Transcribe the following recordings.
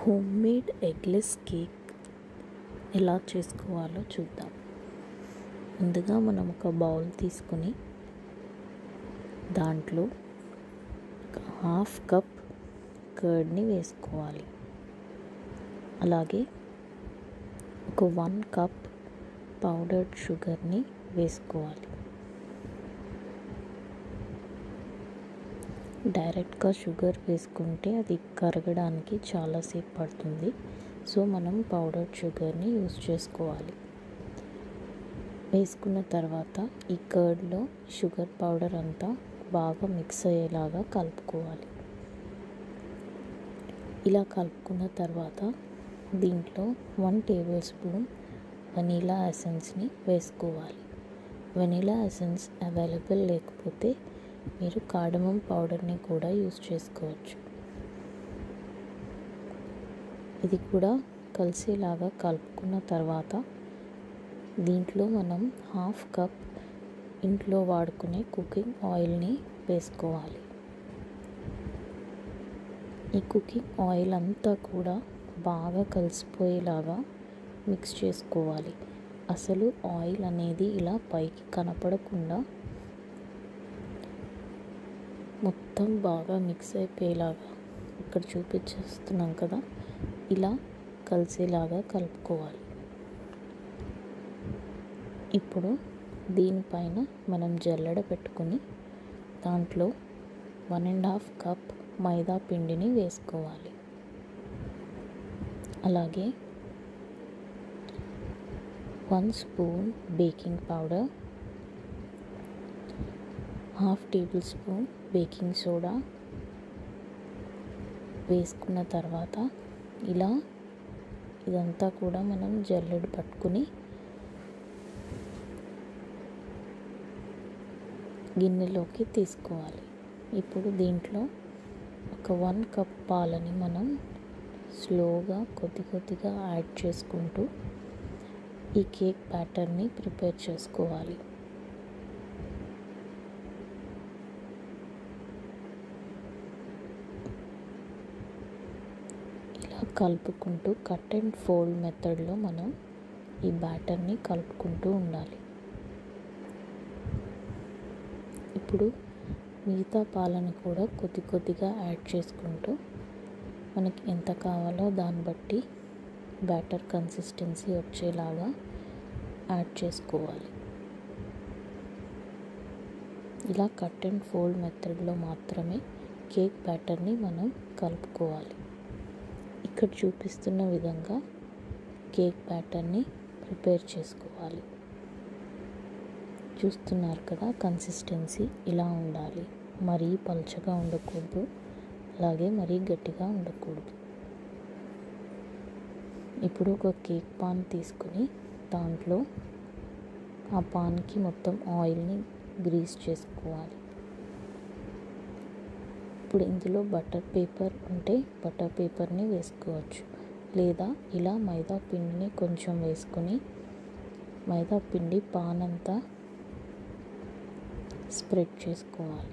home made eggless cake ఎలా చేసుకోవాలో చూద్దాం ముందుగా మనం ఒక బౌల్ తీసుకుని దాంట్లో ఒక హాఫ్ కప్ కర్డ్ని వేసుకోవాలి అలాగే ఒక వన్ కప్ పౌడర్డ్ షుగర్ని వేసుకోవాలి డైరెక్ట్గా షుగర్ వేసుకుంటే అది కరగడానికి చాలాసేపు పడుతుంది సో మనం పౌడర్ షుగర్ని యూస్ చేసుకోవాలి వేసుకున్న తర్వాత ఈ కర్డ్లో షుగర్ పౌడర్ అంతా బాగా మిక్స్ అయ్యేలాగా కలుపుకోవాలి ఇలా కలుపుకున్న తర్వాత దీంట్లో వన్ టేబుల్ స్పూన్ వనీలా ఎసెన్స్ని వేసుకోవాలి వనీలా ఎసెన్స్ అవైలబుల్ లేకపోతే మీరు కార్డమం పౌడర్ని కూడా యూస్ చేసుకోవచ్చు ఇది కూడా కలిసేలాగా కలుపుకున్న తర్వాత దీంట్లో మనం హాఫ్ కప్ ఇంట్లో వాడుకునే కుకింగ్ ఆయిల్ని వేసుకోవాలి ఈ కుకింగ్ ఆయిల్ అంతా కూడా బాగా కలిసిపోయేలాగా మిక్స్ చేసుకోవాలి అసలు ఆయిల్ అనేది ఇలా పైకి కనపడకుండా మొత్తం బాగా మిక్స్ అయిపోయేలాగా ఇక్కడ చూపించేస్తున్నాం కదా ఇలా కలిసేలాగా కలుపుకోవాలి ఇప్పుడు దీనిపైన మనం జల్లెడ పెట్టుకుని దాంట్లో one and half cup maida పిండిని వేసుకోవాలి అలాగే one spoon baking powder half tablespoon baking soda వేసుకున్న తర్వాత ఇలా ఇదంతా కూడా మనం జల్లెడ పట్టుకుని గిన్నెలోకి తీసుకోవాలి ఇప్పుడు దీంట్లో ఒక వన్ కప్ పాలని మనం స్లోగా కొద్ది కొద్దిగా యాడ్ చేసుకుంటూ ఈ కేక్ బ్యాటర్ని ప్రిపేర్ చేసుకోవాలి ఇలా కలుపుకుంటూ కట్ అండ్ ఫోల్డ్ మెథడ్లో మనం ఈ బ్యాటర్ని కలుపుకుంటూ ఉండాలి ఇప్పుడు మిగతా పాలను కూడా కొద్ది కొద్దిగా యాడ్ చేసుకుంటూ మనకి ఎంత కావాలో దాన్ని బట్టి బ్యాటర్ కన్సిస్టెన్సీ వచ్చేలాగా యాడ్ చేసుకోవాలి ఇలా కట్ అండ్ ఫోల్డ్ మెథడ్లో మాత్రమే కేక్ బ్యాటర్ని మనం కలుపుకోవాలి ఇక్కడ చూపిస్తున్న విధంగా కేక్ బ్యాటర్ని ప్రిపేర్ చేసుకోవాలి చూస్తున్నారు కదా కన్సిస్టెన్సీ ఇలా ఉండాలి మరీ పలుచగా ఉండకూడదు అలాగే మరీ గట్టిగా ఉండకూడదు ఇప్పుడు ఒక కేక్ పాన్ తీసుకుని దాంట్లో ఆ పాన్కి మొత్తం ఆయిల్ని గ్రీస్ చేసుకోవాలి ఇప్పుడు ఇందులో బటర్ పేపర్ ఉంటే బటర్ పేపర్ని వేసుకోవచ్చు లేదా ఇలా మైదా పిండిని కొంచెం వేసుకొని మైదా పిండి పాన్ అంతా స్ప్రెడ్ చేసుకోవాలి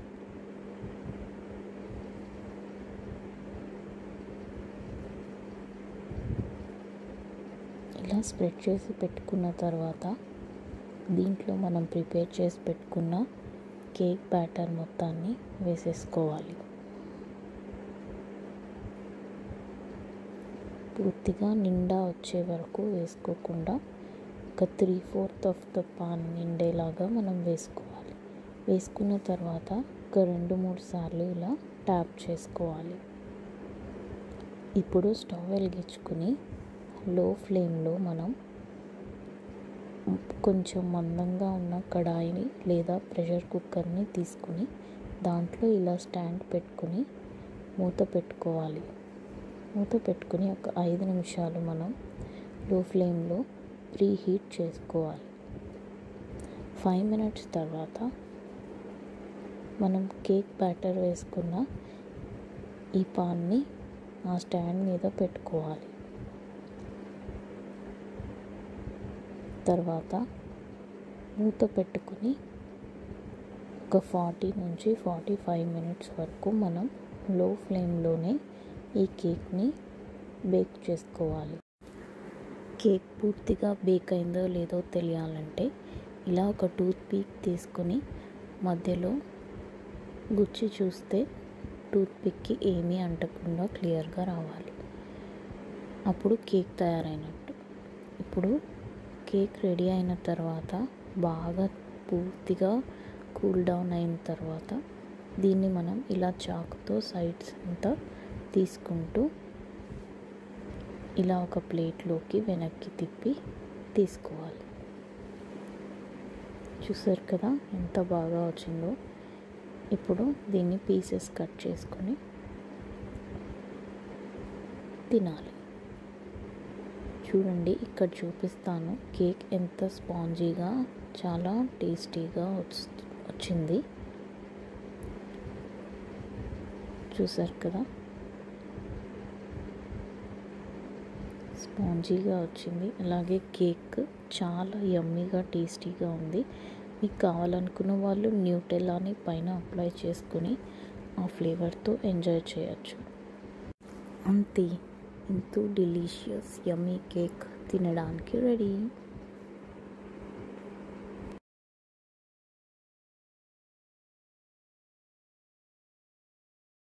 ఇలా స్ప్రెడ్ చేసి పెట్టుకున్న తర్వాత దీంట్లో మనం ప్రిపేర్ చేసి పెట్టుకున్న కేక్ బ్యాటర్ మొత్తాన్ని వేసేసుకోవాలి పూర్తిగా నిండా వచ్చే వరకు వేసుకోకుండా ఒక three fourth of the pan నిండేలాగా మనం వేసుకోవాలి వేసుకున్న తర్వాత ఒక రెండు మూడు సార్లు ఇలా ట్యాప్ చేసుకోవాలి ఇప్పుడు స్టవ్ వెలిగించుకుని లో ఫ్లేమ్లో మనం కొంచెం మందంగా ఉన్న కడాయిని లేదా ప్రెషర్ కుక్కర్ని తీసుకుని దాంట్లో ఇలా స్టాండ్ పెట్టుకుని మూత పెట్టుకోవాలి మూత పెట్టుకుని ఒక ఐదు నిమిషాలు మనం లో ఫ్లేమ్లో ప్రీ హీట్ చేసుకోవాలి ఫైవ్ మినిట్స్ తర్వాత మనం కేక్ బ్యాటర్ వేసుకున్న ఈ పాన్ని ఆ స్టాండ్ మీద పెట్టుకోవాలి తర్వాత మూత పెట్టుకుని ఒక ఫార్టీ నుంచి ఫార్టీ ఫైవ్ మినిట్స్ వరకు మనం లో ఫ్లేమ్లోనే ఈ కేక్ని బేక్ చేసుకోవాలి కేక్ పూర్తిగా బేక్ అయిందో లేదో తెలియాలంటే ఇలా ఒక టూత్ పీక్ తీసుకొని మధ్యలో గుచ్చి చూస్తే టూత్ పిక్కి ఏమీ అంటకుండా క్లియర్గా రావాలి అప్పుడు కేక్ తయారైనట్టు ఇప్పుడు కేక్ రెడీ అయిన తర్వాత బాగా పూర్తిగా కూల్ డౌన్ అయిన తర్వాత దీన్ని మనం ఇలా చాకుతో సైడ్స్ అంతా తీసుకుంటూ ఇలా ఒక ప్లేట్లోకి వెనక్కి తిప్పి తీసుకోవాలి చూసారు కదా ఎంత బాగా వచ్చిందో ఇప్పుడు దీన్ని పీసెస్ కట్ చేసుకొని తినాలి చూడండి ఇక్కడ చూపిస్తాను కేక్ ఎంత స్పాంజీగా చాలా టేస్టీగా వచ్చింది చూసారు కదా స్పాంజీగా వచ్చింది అలాగే కేక్ చాలా యమ్మీగా టేస్టీగా ఉంది మీకు కావాలనుకున్న వాళ్ళు న్యూటెల్లాని పైన అప్లై చేసుకుని ఆ ఫ్లేవర్తో ఎంజాయ్ చేయొచ్చు అంతే ఎంతో డెలీషియస్ యమ్మీ కేక్ తినడానికి రెడీ